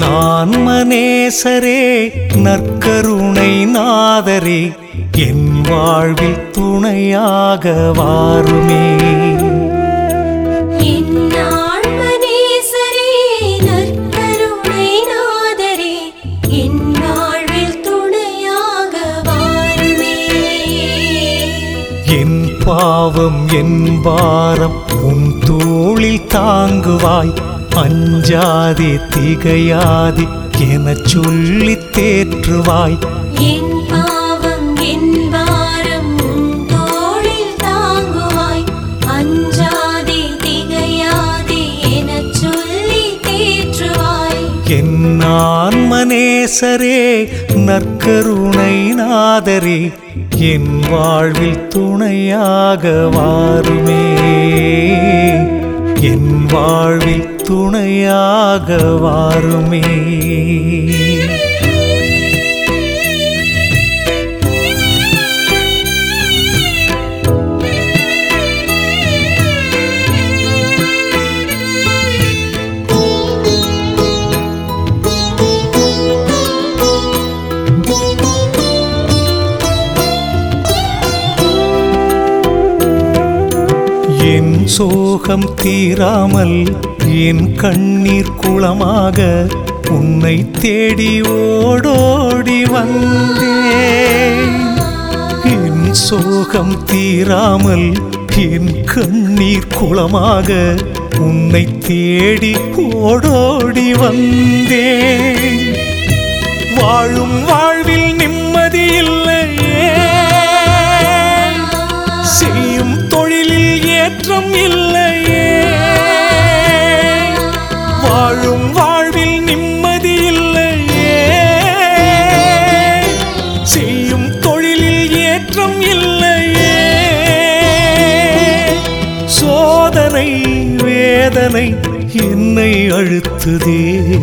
ஆன்மநேசரே நற்கருணை நாதரே என் வாழ்வில் துணையாக வாருமே என் ஆன்மநேசரே, நற்கருணை நாதரே, என் வாழ்வில் துணையாக வாருமே. என் பாவம் என் பாரம் உன் தோளில் தாங்குவாய் அஞ்சாதே திகையாதே எனச் சொல்லித் தேற்றுவாய் என் பாவம் என் பாரம் உன் தோளில் தாங்குவாய். அஞ்சாதே திகையாதே எனச் சொல்லி தேற்றுவாய் என் ஆன்மநேசரே நற்கருணை நாதரே என் வாழ்வில் துணையாக வாருமே என் வாழ்வில் துணையாக வாருமே என் சோகம் தீராமல் என் கண்ணீர் குளமாக உன்னை தேடி ஓடோடி வந்தேன் என் சோகம் தீராமல் என் கண்ணீர் குளமாக உன்னை தேடி ஓடோடி வந்தேன் வாழும் வாழ்வில் நிம்மதி இல்லையே செய்யும் தொழிலில் ஏற்றம் இல்லையே வாழும் வாழ்வில் நிம்மதி இல்லையே செய்யும் தொழிலில் ஏற்றம் இல்லையே சோதனை வேதனை என்னை அழுத்துதே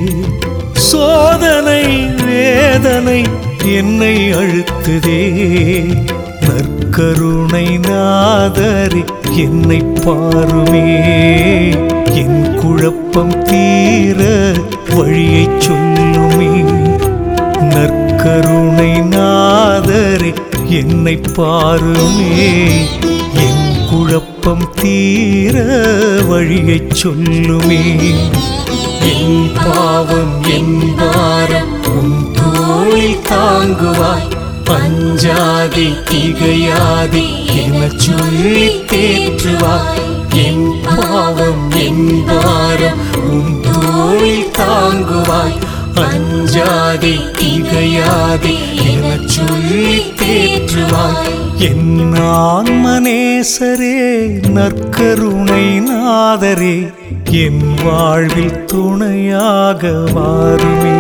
சோதனை வேதனை என்னை அழுத்துதே நற்கருணை நாதரி என்னை பாருமே என் குழப்பம் தீர வழியைச் சொல்லுமே நற்கருணை நாதரே என்னை பாருமே என் குழப்பம் தீர வழியைச் சொல்லுமே என் பாவம் என் பாரம் உன் தோளில் தாங்குவாய் பஞ்சாதி திகையாதி எனச் சொல்லி தேற்றுவாய் என் பாவம் என் பாரம் உன் தோளில் தாங்குவாய் அஞ்சாதே திகையாதே எனச் சொல்லி தேற்றுவாய் என் ஆன்மநேசரே நற்கருணை நாதரே என் வாழ்வில் துணையாக வாருமே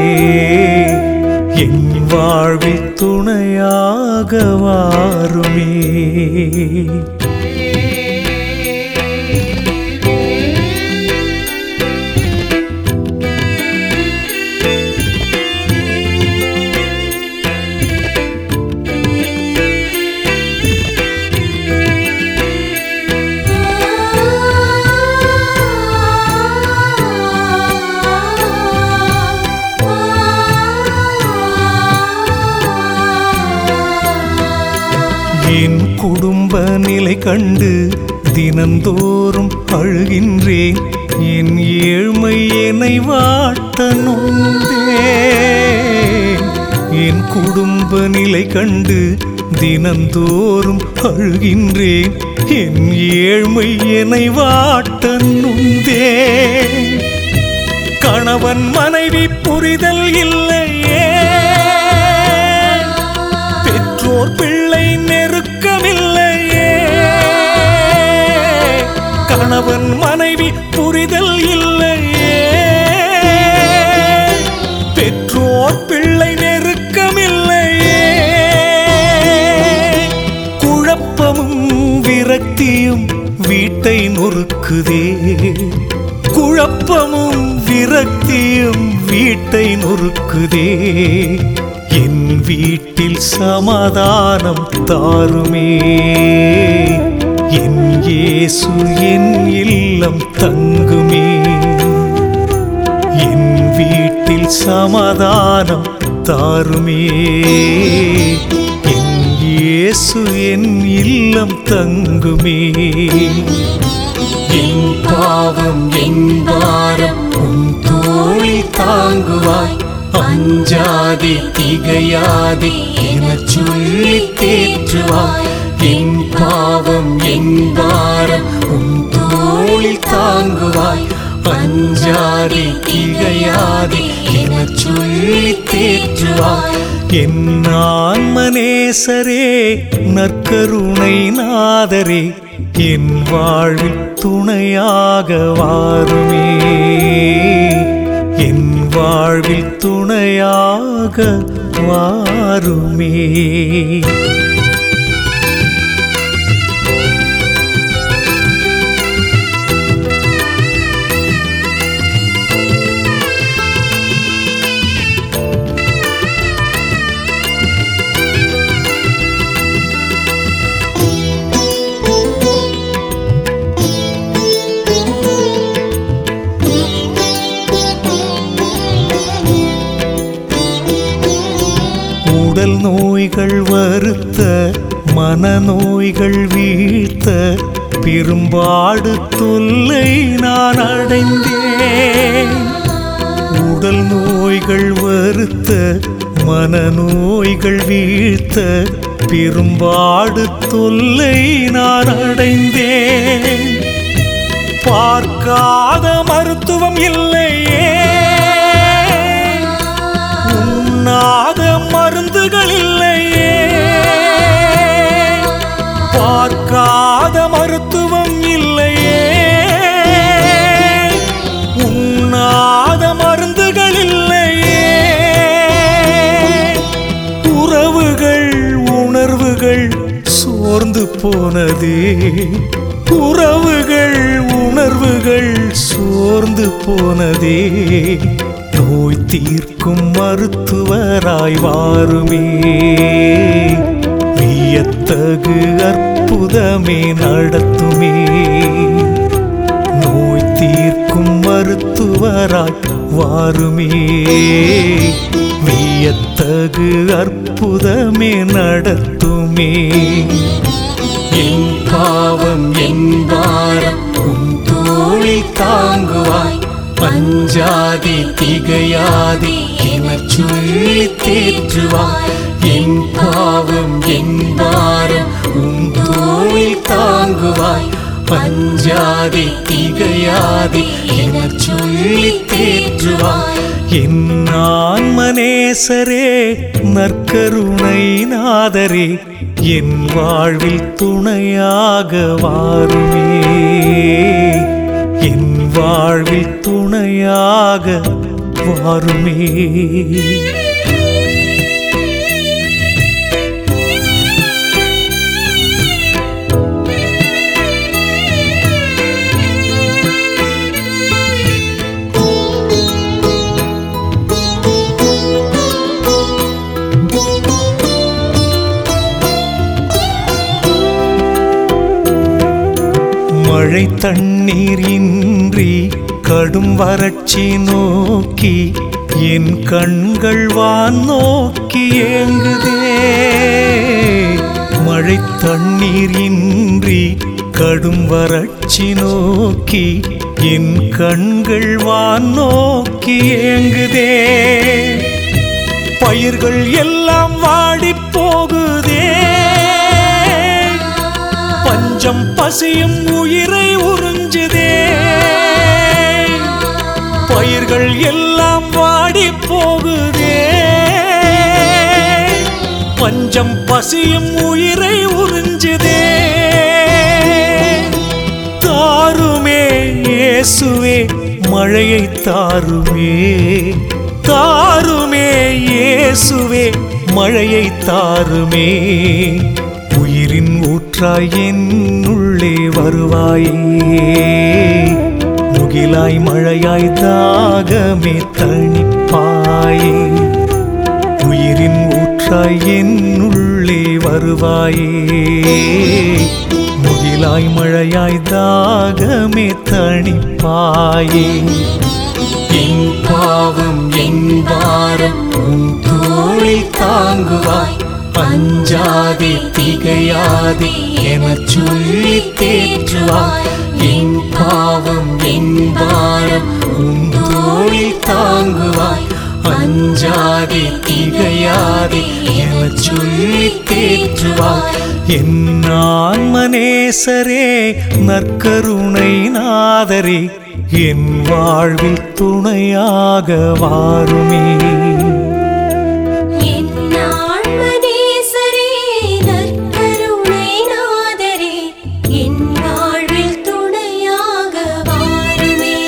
என் வாழ்வில் துணையாக வாருமே என் குடும்ப நிலை கண்டு தினந்தோறும் அழுகின்றேன் என் ஏழ்மை என்னை வாட்ட நொந்தேன் என் குடும்ப நிலை கண்டு தினந்தோறும் அழுகின்றேன் என் ஏழ்மை என்னை வாட்ட நொந்தேன் கணவன் மனைவி புரிதல் இல்லையே பெற்றோர் பிள்ளை நெருக்கமில்லையே கணவன் மனைவி புரிதல் இல்லையே பெற்றோர் பிள்ளை நெருக்கமில்லையே குழப்பமும் விரக்தியும் வீட்டை நொறுக்குதே குழப்பமும் விரக்தியும் வீட்டை நொறுக்குதே என் வீட்டில் சமாதானம் தாருமே என் இயேசு என் இல்லம் தங்குமே என் வீட்டில் தோளில் சமாதானம் தாருமே என் இயேசு என் இல்லம் தங்குமே என் பாவம் என் பாரம் உன் தோளில் தாங்குவாய் அஞ்சாதே திகையாதே எனச் சொல்லி தேற்றுவாய் என் பாவம் என் பாரம் உன் தோளில் தாங்குவாய் அஞ்சாதே திகையாதே எனச் சொல்லி தேற்றுவாய் என் ஆன்மநேசரே நற்கருணை நாதரே என் வாழ்வில் துணையாக வாருமே என் வாழ்வில் துணையாக வாருமே உடல் நோய்கள் வருத்த மனநோய்கள் வீழ்த்த பெரும்பாடு தொல்லை நான் அடைந்தேன் உடல் நோய்கள் வருத்த மனநோய்கள் வீழ்த்த பெரும்பாடு தொல்லை நான் அடைந்தேன் பார்க்காத மருத்துவம் இல்லையே உண்ணாத மருந்துகள் இல்லையே பார்க்காத மருத்துவம் இல்லையே உண்ணாத மருந்துகள் இல்லையே உறவுகள் உணர்வுகள் சோர்ந்து போனதே உறவுகள் உணர்வுகள் சோர்ந்து போனதே நோய் தீர்க்கும் மருத்துவராய் வாருமே வியத்தகு அற்புதமே நடத்துமே நோய் தீர்க்கும் மருத்துவராய் வாருமே வியத்தகு அற்புதமே நடத்துமே என் பாவம் என் பாரம் உன் தோளில் தாங்குவாய் அஞ்சாதே திகையாதே எனச் சொல்லி தேற்றுவாய் என் பாவம் என் பாரம் உன் தோளில் தாங்குவாய் அஞ்சாதே திகையாதே எனச் சொல்லி தேற்றுவாய் என் ஆன்மநேசரே நற்கருணை நாதரே என் வாழ்வில் துணையாக வாருமே என் வாழ்வில் துணையாக வாருமே மழை தண்ணீர் இன்றி கடும் வறட்சி நோக்கி என் கண்கள் வான் நோக்கி ஏங்குதே மழை தண்ணீர் இன்றி கடும் வறட்சி நோக்கி என் கண்கள் வான் நோக்கி ஏங்குதே பயிர்கள் எல்லாம் வாடி போகுதே பஞ்சம் பசியும் உயிரை உறிஞ்சுதே பயிர்கள் எல்லாம் வாடி போகுதே பஞ்சம் பசியும் உயிரை உறிஞ்சுதே தாருமே இயேசுவே மழையை தாருமே தாருமே இயேசுவே மழையை தாருமே உயிரின் ஊற்றாய் என்னுள்ளே வருவாயே முகிலாய் மழையாய் தாகமே தணிப்பாயே உயிரின் ஊற்றாய் என்னுள்ளே வருவாயே முகிலாய் மழையாய் தாகமே தணிப்பாயே என் பாவம் என் பாரம் உன் தோளில் தாங்குவாய் அஞ்சாதே திகையாதே எனச் சொல்லி தேற்றுவாய் என் பாவம் என் பாரம் உன் தோளில் தாங்குவாய் அஞ்சாதே திகையாதே எனச் சொல்லி தேற்றுவாய் என் ஆன்மநேசரே நற்கருணை நாதரே என் வாழ்வில் துணையாக வாருமே என் ஆன்மநேசரே, நற்கருணை நாதரே, என் வாழ்வில் துணையாக வாருமே.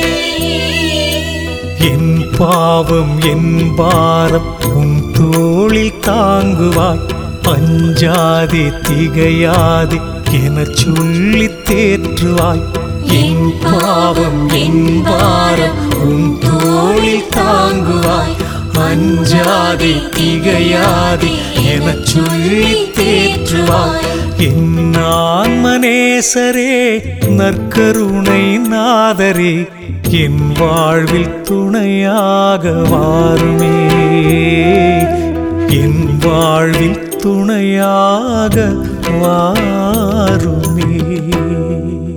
என் பாவம் என் பாரம் உன் தோளில் தாங்குவாய் பஞ்சாதி திகையாதி எனச் சொல்லி தேற்றுவாய் என் பாவம் என் பாரம் உன் தோளில் தாங்குவாய் அஞ்சாதே திகையாதே எனச் சொல்லி தேற்றுவாய் என் ஆன்மநேசரே நற்கருணை நாதரே என் வாழ்வில் துணையாக வாருமே என் வாழ்வில் துணையாக வாருமே